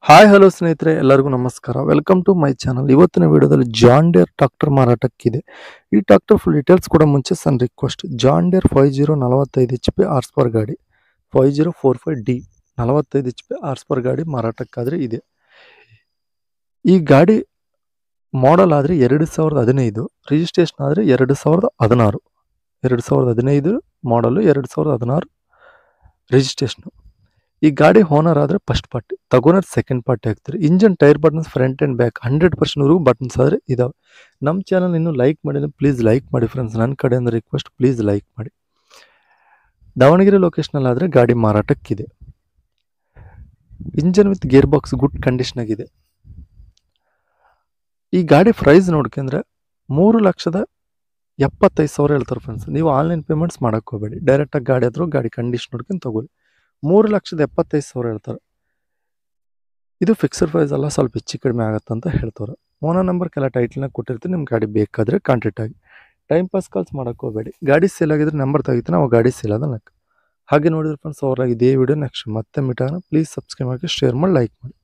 hi hello ಸ್ನೇಹಿತರೆ ಎಲ್ಲರಿಗೂ ನಮಸ್ಕಾರ ವೆಲ್ಕಮ್ ಟು ಮೈ ಚಾನಲ್ ಇವತ್ತಿನ ವಿಡಿಯೋದಲ್ಲಿ ಜಾನ್ ಡೇರ್ ಟ್ರಾಕ್ಟರ್ ಮಾರಾಟಕ್ಕಿದೆ ಈ ಟ್ರಾಕ್ಟರ್ ಫುಲ್ ಡೀಟೇಲ್ಸ್ ಕೂಡ ಮುಂಚೆ ಸಣ್ಣ request John Deere five zero ನಲವತ್ತೈದು ಎಚ್ ಪಿ ಆರ್ಸ್ ಪರ್ ಗಾಡಿ five zero four five D ನಲವತ್ತೈದು ಎಚ್ ಪಿ ಆರ್ಸ್ ಪರ್ ಗಾಡಿ ಮಾರಾಟಕ್ಕಾದರೆ ಇದೆ ಈ ಗಾಡಿ ಮಾಡೆಲ್ ಆದರೆ ಎರಡು ಸಾವಿರದ ಹದಿನೈದು ರಿಜಿಸ್ಟ್ರೇಷನ್ ಆದರೆ ಎರಡು ಸಾವಿರದ ಹದಿನಾರು ಎರಡು ಸಾವಿರದ ಹದಿನೈದು ಮಾಡಲು ಎರಡು ಸಾವಿರದ ಹದಿನಾರು ರಿಜಿಸ್ಟ್ರೇಷನ್ ಈ ಗಾಡಿ ಓನರ್ ಆದರೆ ಫಸ್ಟ್ ಪಾರ್ಟಿ ತಗೋನರ್ ಸೆಕೆಂಡ್ ಪಾರ್ಟಿ ಆಗ್ತಾರೆ engine tyre buttons front and back hundred ಪರ್ಸೆಂಟ್ವರೆಗೂ ಬಟನ್ಸ್ ಆದರೆ ಇದಾವೆ ನಮ್ಮ ಚಾನಲ್ ಇನ್ನೂ ಲೈಕ್ ಮಾಡಿದ್ರೆ ಪ್ಲೀಸ್ ಲೈಕ್ ಮಾಡಿ ಫ್ರೆಂಡ್ಸ್ ನನ್ನ ಕಡೆಯಿಂದ ರಿಕ್ವೆಸ್ಟ್ ಪ್ಲೀಸ್ ಲೈಕ್ ಮಾಡಿ ದಾವಣಗೆರೆ ಲೊಕೇಶನಲ್ಲಿ ಆದರೆ ಗಾಡಿ ಮಾರಾಟಕ್ಕಿದೆ engine with gear box good ಕಂಡೀಷನಾಗಿದೆ ಈ ಗಾಡಿ ಪ್ರೈಸ್ ನೋಡ್ಕೊಂಡ್ರೆ ಮೂರು ಲಕ್ಷದ ಎಪ್ಪತ್ತೈದು ಸಾವಿರ ಹೇಳ್ತಾರೆ ಫ್ರೆಂಡ್ಸ್ ನೀವು ಆನ್ಲೈನ್ ಪೇಮೆಂಟ್ಸ್ ಮಾಡಕ್ಕೆ ಹೋಗಬೇಡಿ ಡೈರೆಕ್ಟಾಗಿ ಗಾಡಿ ಹತ್ರ ಗಾಡಿ ಕಂಡೀಷನ್ ನೋಡ್ಕೊಂಡು ತಗೊಳ್ಳಿ ಮೂರು ಲಕ್ಷದ ಎಪ್ಪತ್ತೈದು ಸಾವಿರ ಹೇಳ್ತಾರೆ ಇದು ಫಿಕ್ಸಡ್ ಪ್ರೈಸ್ ಅಲ್ಲ ಸ್ವಲ್ಪ ಹೆಚ್ಚು ಕಡಿಮೆ ಆಗುತ್ತೆ ಅಂತ ಹೇಳ್ತಾರೆ ಓನರ್ ನಂಬರ್ ಕೆಲ ಟೈಟ್ಲ್ನಾಗ ಕೊಟ್ಟಿರ್ತೀನಿ ನಿಮ್ಮ ಗಾಡಿ ಬೇಕಾದರೆ ಕಾಂಟ್ಯಾಕ್ಟ್ ಆಗಿ ಟೈಮ್ ಪಾಸ್ ಕಾಲ್ಸ್ ಮಾಡಕ್ಕೆ ಹೋಗಬೇಡಿ ಗಾಡಿ ಸೇಲ್ ಆಗಿದ್ರೆ ನಂಬರ್ ತೆಗಿತೀನಿ ಅವಾಗ ಗಾಡಿ ಸೇಲ್ ಅದ ಹಾಗೆ ನೋಡಿದ್ರೆ ಫ್ರೆಂಡ್ಸ್ ಅವ್ರಾಗ ಇದೇ ವಿಡಿಯೋ ನೆಕ್ಸ್ಟ್ ಮತ್ತೆ ಮೀಟ್ ಆಗೋಣ ಪ್ಲೀಸ್ ಸಬ್ಸ್ಕ್ರೈಬ್ ಮಾಡಿ ಶೇರ್ ಮಾಡಿ ಲೈಕ್ ಮಾಡಿ